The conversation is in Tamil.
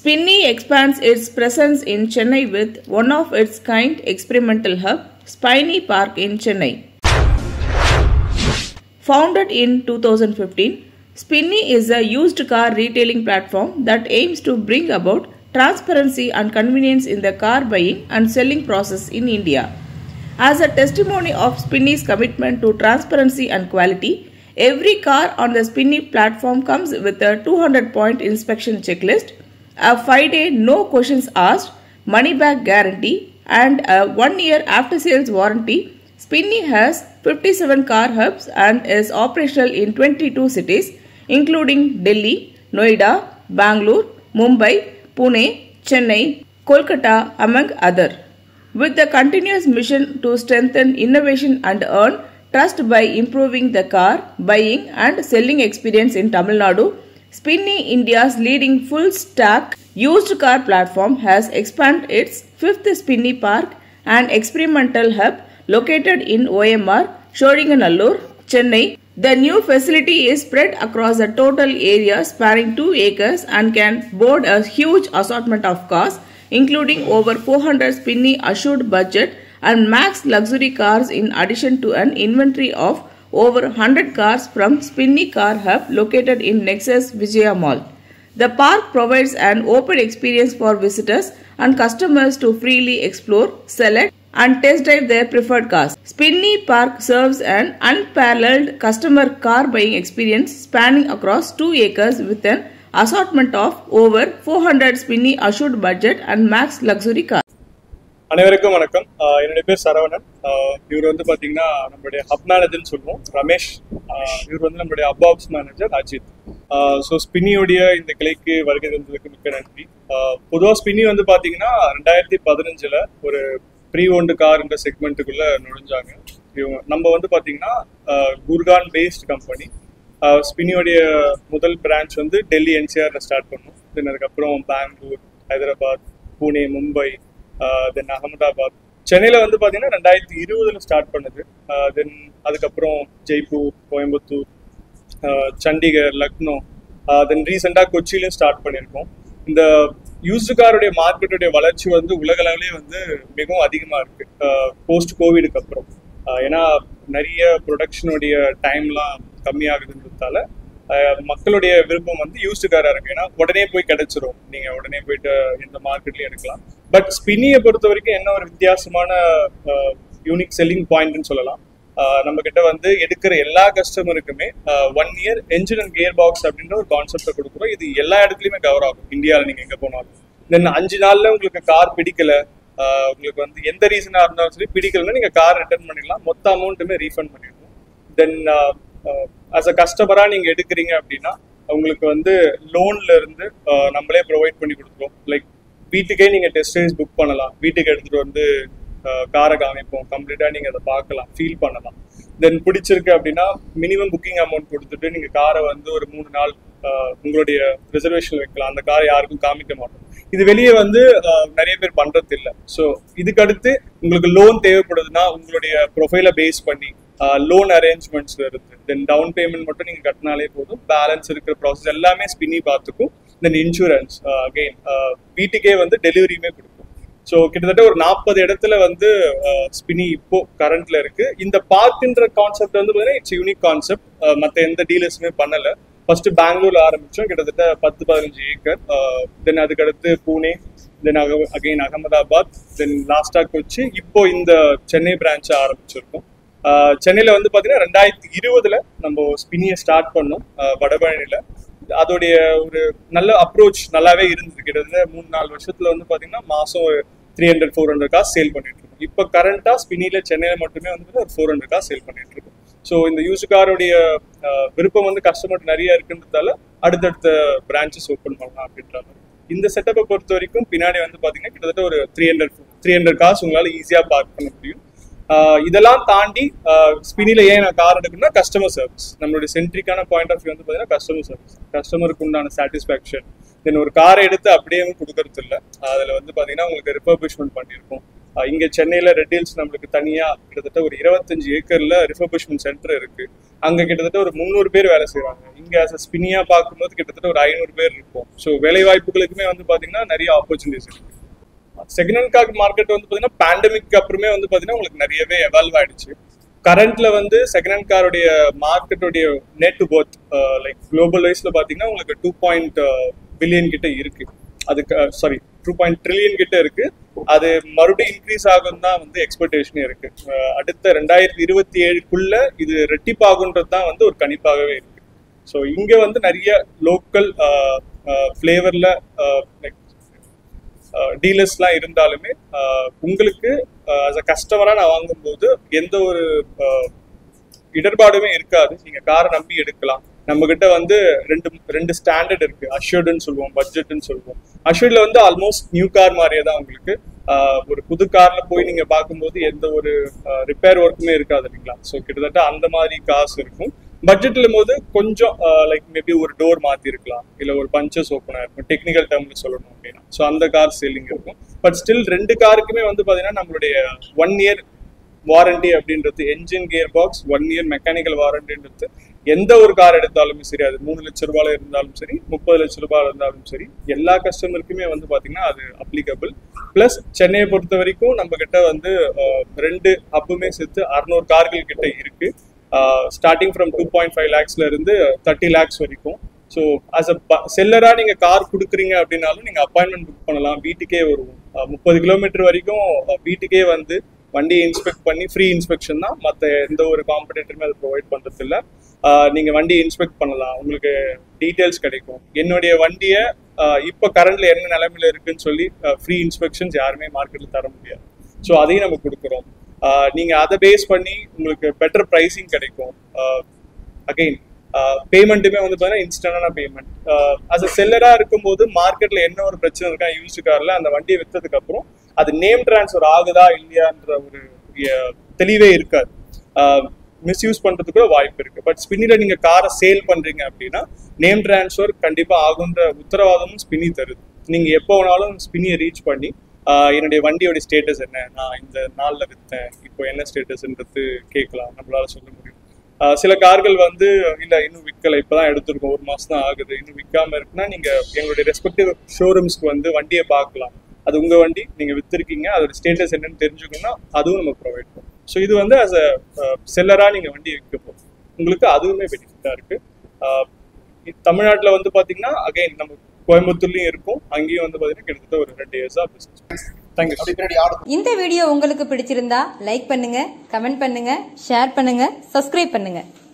Spinny expands its presence in Chennai with one of its kind experimental hub, Spiny Park in Chennai. Founded in 2015, Spinny is a used car retailing platform that aims to bring about transparency and convenience in the car buying and selling process in India. As a testimony of Spinny's commitment to transparency and quality, every car on the Spinny platform comes with a 200 point inspection checklist, a 5 day no questions asked, money back guarantee, and a 1 year after sales warranty. Spinny has 57 car hubs and is operational in 22 cities, including Delhi, Noida, Bangalore, Mumbai, Pune, Chennai, Kolkata, among other. With the continuous mission to strengthen innovation and earn trust by improving the car buying and selling experience in Tamil Nadu, Spinny India's leading full stack used car platform has expanded its fifth Spinny Park and experimental hub located in OMR, Shoringanallur, Chennai. The new facility is spread across a total area spanning 2 acres and can board a huge assortment of cars, including over 400 Spinny assured budget and max luxury cars in addition to an inventory of over 100 cars from Spinny Car Hub located in Nexus Vijaya Mall. The park provides an open experience for visitors and customers to freely explore, select, and test drive their preferred cars. Spinny Park serves an unparalleled customer car buying experience spanning across 2 acres with an assortment of over 400 Spinny assured budget and max luxury cars. அனைவருக்கும் வணக்கம் ஆஹ் என்னுடைய பேர் சரவணன் ஆஹ் இவர் வந்து பாத்தீங்கன்னா நம்மளுடைய ஹப் மேனேஜர்னு சொல்லுவோம் ரமேஷ் ஆஹ் இவர் வந்து நம்மளுடைய hub ops manager Ajith so ஸ்பின்னியோடைய இந்த கிளைக்கு வருகை தந்ததுக்கு மிக்க நன்றி பொதுவாக ஸ்பின்னி வந்து பாத்தீங்கன்னா ரெண்டாயிரத்தி பதினஞ்சுல ஒரு ப்ரீ ஓன்டு கார்ன்ற செக்மெண்ட்டுக்குள்ள நுழைஞ்சாங்க இவங்க நம்ம வந்து பாத்தீங்கன்னா குர்கான் பேஸ்ட் கம்பெனி ஸ்பின்னியோடைய முதல் பிரான்ச் வந்து டெல்லி என்சிஆர்ல ஸ்டார்ட் பண்ணோம் தென் அதுக்கப்புறம் பெங்களூர் ஹைதராபாத் புனே மும்பை தென் அகமதாபாத் சென்னையில் வந்து பார்த்தீங்கன்னா ரெண்டாயிரத்தி இருபதுல ஸ்டார்ட் பண்ணுது தென் அதுக்கப்புறம் ஜெய்ப்பூர் கோயம்புத்தூர் சண்டிகர் லக்னோ தென் ரீசெண்டாக கொச்சியிலும் ஸ்டார்ட் பண்ணியிருக்கோம் இந்த யூஸ்டு காருடைய மார்க்கெட்டுடைய வளர்ச்சி வந்து உலகளவிலே வந்து மிகவும் அதிகமாக இருக்கு போஸ்ட் கோவிடுக்கு அப்புறம் ஏன்னா நிறைய ப்ரொடக்ஷனுடைய டைம்லாம் கம்மியாகுதுன்றதால மக்களுடைய விருப்பம் வந்து யூஸ்டு காரா இருக்கு ஏன்னா உடனே போய் கிடைச்சிரும் நீங்க உடனே போயிட்டு எந்த மார்க்கெட்லயும் எடுக்கலாம் பட் ஸ்பின்னியை பொறுத்த வரைக்கும் என்ன ஒரு வித்தியாசமான யூனிக் செல்லிங் பாயிண்ட்னு சொல்லலாம் நம்ம கிட்ட வந்து எடுக்கிற எல்லா கஸ்டமருக்குமே one year engine and gear box அப்படின்ற ஒரு கான்செப்டை கொடுக்குறோம் இது எல்லா இடத்துலயுமே கவர் ஆகும் இந்தியாவில் நீங்க எங்க போனாலும் தென் அஞ்சு நாள்ல உங்களுக்கு கார் பிடிக்கல உங்களுக்கு வந்து எந்த ரீசனா இருந்தாலும் சரி பிடிக்கலன்னா நீங்க கார் ரிட்டர்ன் பண்ணிடலாம் மொத்த அமௌண்ட்டுமே ரீஃபண்ட் பண்ணிடுவோம் தென் அஸ் அ கஸ்டமரா நீங்க எடுக்கிறீங்க அப்படின்னா உங்களுக்கு வந்து லோன்ல இருந்து நம்மளே ப்ரொவைட் பண்ணி கொடுக்குறோம் லைக் வீட்டுக்கே நீங்க டெஸ்ட் ரைஸ் புக் பண்ணலாம் வீட்டுக்கு எடுத்துட்டு வந்து காரை காமிப்போம் கம்ப்ளீட்டா நீங்க அதை பார்க்கலாம் ஃபீல் பண்ணலாம் தென் பிடிச்சிருக்கு அப்படின்னா மினிமம் புக்கிங் அமௌண்ட் கொடுத்துட்டு நீங்க காரை வந்து ஒரு மூணு நாள் உங்களுடைய ரிசர்வேஷன் வைக்கலாம் அந்த காரை யாருக்கும் காமிக்க மாட்டோம் இது வெளியே வந்து நிறைய பேர் பண்றது இல்லை ஸோ இதுக்கு அடுத்து உங்களுக்கு லோன் தேவைப்படுதுன்னா உங்களுடைய ப்ரொஃபைலை பேஸ் பண்ணி லோன் அரேஞ்ச்மெண்ட்ஸ்ல இருந்து தென் டவுன் பேமெண்ட் மட்டும் நீங்க கட்டினாலே போதும் பேலன்ஸ் இருக்கிற ப்ராசஸ் எல்லாமே ஸ்பின்னி பார்த்துக்கும் தென் இன்சூரன்ஸ் அகெயின் வீட்டுக்கே வந்து டெலிவரியுமே கொடுக்கும் ஸோ கிட்டத்தட்ட ஒரு நாற்பது இடத்துல வந்து ஸ்பினி இப்போ கரண்ட்ல இருக்கு இந்த பார்க்குன்ற கான்செப்ட் வந்து பார்த்தீங்கன்னா இட்ஸ் யூனிக் கான்செப்ட் மற்ற எந்த டீலர்ஸுமே பண்ணல ஃபர்ஸ்ட் பெங்களூர்ல ஆரம்பிச்சோம் கிட்டத்தட்ட பத்து பதினஞ்சு ஏக்கர் தென் அதுக்கடுத்து Pune then again Ahmedabad then லாஸ்டா கொச்சி இப்போ இந்த சென்னை பிரான்ச்சை ஆரம்பிச்சிருக்கோம் சென்னையில வந்து பாத்தீங்கன்னா ரெண்டாயிரத்தி இருபதுல நம்ம ஸ்பினியை ஸ்டார்ட் பண்ணோம் வடபழனியில அதோடைய ஒரு நல்ல அப்ரோச் நல்லாவே இருந்தது கிட்டத்தட்ட மூணு நாலு வருஷத்துல வந்து பாத்தீங்கன்னா மாசம் ஒரு த்ரீ ஹண்ட்ரட் ஃபோர் ஹண்ட்ரட் காசு சேல் பண்ணிட்டு இருக்கோம் இப்போ கரண்டா ஸ்பினில சென்னையில மட்டுமே வந்து ஒரு ஃபோர் ஹண்ட்ரட் காசு சேல் பண்ணிட்டு இருக்கோம் ஸோ இந்த யூஸ் காருடைய விருப்பம் வந்து கஸ்டமர் நிறைய இருக்குன்றதால அடுத்தடுத்த பிரான்ச்சஸ் ஓப்பன் பண்ணலாம் அப்படின்ற மாதிரி இந்த செட்டப்பை பொறுத்த வரைக்கும் பின்னாடி வந்து பாத்தீங்கன்னா கிட்டத்தட்ட ஒரு த்ரீ ஹண்ட்ரட் த்ரீ ஹண்ட்ரட் காசு உங்களால ஈஸியா பார்க் பண்ண முடியும் இதெல்லாம் தாண்டி ஸ்பினில ஏன் நான் கார் எடுக்கணும்னா கஸ்டமர் சர்வீஸ் நம்மளுடைய சென்ட்ரிக்கான பாயிண்ட் ஆஃப் வியூ வந்து பார்த்தீங்கன்னா கஸ்டமர் சர்வீஸ் கஸ்டமருக்கு உண்டான சாட்டிஸ்ஃபேக்ஷன் தென் ஒரு காரை எடுத்து அப்படியே கொடுக்கறது இல்லை அதில் வந்து பார்த்தீங்கன்னா உங்களுக்கு ரிஃபர்பிஷ்மெண்ட் பண்ணியிருக்கோம் அஹ் இங்க சென்னையில ரெட் ஹில்ஸ் நம்மளுக்கு தனியா கிட்டத்தட்ட ஒரு இருபத்தஞ்சு ஏக்கர்ல ரிஃபர்பிஷ்மெண்ட் சென்டர் இருக்கு அங்க கிட்டத்தட்ட ஒரு முந்நூறு பேர் வேலை செய்வாங்க இங்க as a ஸ்பினியா பார்க்கும்போது கிட்டத்தட்ட ஒரு ஐநூறு பேர் இருக்கும் ஸோ வேலை வாய்ப்புகளுக்குமே வந்து பாத்தீங்கன்னா நிறைய ஆப்பர்ச்சுனிட்டிஸ் இருக்கு செகண்ட் ஹேண்ட் கார் மார்க்கெட் வந்து பாத்தீங்கன்னா பேண்டமிக் அப்புறமே வந்து பாத்தீங்கன்னா உங்களுக்கு நிறையவே எவால்வ் ஆயிடுச்சு கரண்ட்ல வந்து செகண்ட் ஹேண்ட் காரோடைய மார்க்கெட்டோடைய நெட் ஒர்த் லைக் குளோபல் வைஸ்ல பாத்தீங்கன்னா உங்களுக்கு டூ பாயிண்ட் பில்லியன் கிட்ட இருக்கு அதுக்கு சாரி டூ பாயிண்ட் ட்ரில்லியன் கிட்ட இருக்கு அது மறுபடியும் இன்க்ரீஸ் ஆகும் தான் வந்து எக்ஸ்பெக்டேஷனே இருக்கு அஹ் அடுத்த ரெண்டாயிரத்தி இருபத்தி ஏழுக்குள்ள இது ரெட்டிப்பாகுன்றது தான் வந்து ஒரு கணிப்பாகவே இருக்கு ஸோ இங்க வந்து நிறைய லோக்கல் ஃப்ளேவர்ல லைக் டீலர்ஸ்லாம் இருந்தாலுமே அஹ், உங்களுக்கு அஸ் அ கஸ்டமரா நான் வாங்கும்போது எந்த ஒரு அஹ், இடர்பாடுமே இருக்காது நீங்க காரை நம்பி எடுக்கலாம் நம்ம கிட்ட வந்து ரெண்டு ரெண்டு ஸ்டாண்டர்ட் இருக்கு அஷ்யூர்டுன்னு சொல்லுவோம் பட்ஜெட்னு சொல்லுவோம் அஷ்யூர்ட்ல வந்து ஆல்மோஸ்ட் நியூ கார் மாதிரியே தான் உங்களுக்கு ஆஹ், ஒரு புது கார்ல போய் நீங்க பார்க்கும்போது எந்த ஒரு ரிப்பேர் ஒர்க்குமே இருக்காது இல்லைங்களா ஸோ கிட்டத்தட்ட அந்த மாதிரி காசு இருக்கும் பட்ஜெட்ல போது கொஞ்சம் லைக் மேபி ஒரு டோர் மாத்தி இருக்கலாம் இல்ல ஒரு பஞ்சஸ் ஓப்பனா இருக்கும் டெக்னிக்கல் டேர்ம்ல சொல்லணும் அப்படின்னா ஸோ அந்த கார் சேலிங் இருக்கும் பட் ஸ்டில் ரெண்டு காருக்குமே வந்து பாத்தீங்கன்னா நம்மளுடைய ஒன் இயர் வாரண்டி அப்படின்றது engine gear box one year mechanical வாரண்டின்றது எந்த ஒரு கார் எடுத்தாலுமே சரி அது மூணு லட்ச ரூபாயில இருந்தாலும் சரி முப்பது லட்ச ரூபாயில இருந்தாலும் சரி எல்லா கஸ்டமருக்குமே வந்து பாத்தீங்கன்னா அது அப்ளிகபிள் பிளஸ் சென்னையை பொறுத்த வரைக்கும் நம்ம கிட்ட வந்து அஹ், ரெண்டு ஹப்புமே சேர்த்து அறுநூறு கார்கள் கிட்ட இருக்கு starting from two point five லேக்ஸ்ல இருந்து தேர்ட்டி லேக்ஸ் வரைக்கும் ஸோ ஆஸ் அ செல்லரா நீங்க கார் கொடுக்குறீங்க அப்படின்னாலும் நீங்க அப்பாயின்மெண்ட் புக் பண்ணலாம் வீட்டுக்கே வருவோம் முப்பது கிலோமீட்டர் வரைக்கும் அஹ், வீட்டுக்கே வந்து வண்டியை இன்ஸ்பெக்ட் பண்ணி ஃப்ரீ இன்ஸ்பெக்ஷன் தான் மற்ற எந்த ஒரு காம்படிட்டருமே அதை ப்ரொவைட் பண்றது இல்ல ஆஹ் நீங்க வண்டியை இன்ஸ்பெக்ட் பண்ணலாம் உங்களுக்கு டீட்டெயில்ஸ் கிடைக்கும் என்னுடைய வண்டியை ஆஹ் இப்போ கரண்ட்ல என்ன நிலைமையில இருக்குன்னு சொல்லி ஃப்ரீ இன்ஸ்பெக்ஷன்ஸ் யாருமே மார்க்கெட்ல தர முடியாது ஸோ அதையும் நம்ம கொடுக்குறோம் ஆஹ் நீங்க அதை பேஸ் பண்ணி உங்களுக்கு பெட்டர் ப்ரைசிங் கிடைக்கும் அகைன் பேமெண்ட்டுமே வந்து பார்த்தீங்கன்னா இன்ஸ்டன்டான பேமெண்ட் அஸ் அ செல்லரா இருக்கும்போது மார்க்கெட்ல என்ன ஒரு பிரச்சனை இருக்கா யூஸ் கார்ல அந்த வண்டியை விற்றதுக்கு அப்புறம் அது நேம் டிரான்ஸ்ஃபர் ஆகுதா இல்லையான்ற ஒரு அஹ், தெளிவே இருக்காது மிஸ்யூஸ் பண்றதுக்கு கூட வாய்ப்பு இருக்கு பட் ஸ்பின்னில நீங்க காரை சேல் பண்றீங்க அப்படின்னா நேம் டிரான்ஸ்ஃபர் கண்டிப்பா ஆகுன்ற உத்தரவாதமும் ஸ்பின்னி தருது நீங்க எப்போ வேணாலும் ஸ்பின்னியை ரீச் பண்ணி ஆஹ், என்னுடைய வண்டியோட ஸ்டேட்டஸ் என்ன நான் இந்த நாள்ல வித்தேன் இப்போ என்ன ஸ்டேட்டஸ்ன்றது கேட்கலாம் நம்மளால சொல்ல முடியும் ஆஹ் சில கார்கள் வந்து இல்ல இன்னும் விற்கல இப்பதான் எடுத்திருக்கோம் ஒரு மாசம் தான் ஆகுது இன்னும் விற்காம இருக்குன்னா நீங்க எங்களுடைய ரெஸ்பெக்டிவ் ஷோரூம்ஸ்க்கு வந்து வண்டியை பார்க்கலாம் அது உங்க வண்டி நீங்க வித்திருக்கீங்க அதோட ஸ்டேட்டஸ் என்னன்னு தெரிஞ்சுக்கணும்னா அதுவும் நம்ம ப்ரொவைட் பண்ணுவோம் ஸோ இது வந்து அஸ் அ செல்லரா நீங்க வண்டி விற்க போகும் உங்களுக்கு அதுவுமே பெனிஃபிட்டா இருக்கு ஆஹ் இ- தமிழ்நாட்டுல வந்து பாத்தீங்கன்னா அகைன் நம்ம கோயம்புத்தூர்லயும் இருக்கும் அங்கேயும் வந்து பாத்தீங்கன்னா கிட்டத்தட்ட ஒரு ரெண்டு இயர்ஸா பிசினஸ் தேங்க்யூ அப்படி பின்னாடி ஆடு இந்த வீடியோ உங்களுக்கு பிடிச்சிருந்தா லைக் பண்ணுங்க கமெண்ட் பண்ணுங்க ஷேர் பண்ணுங்க சப்ஸ்கிரைப் பண்ணுங்க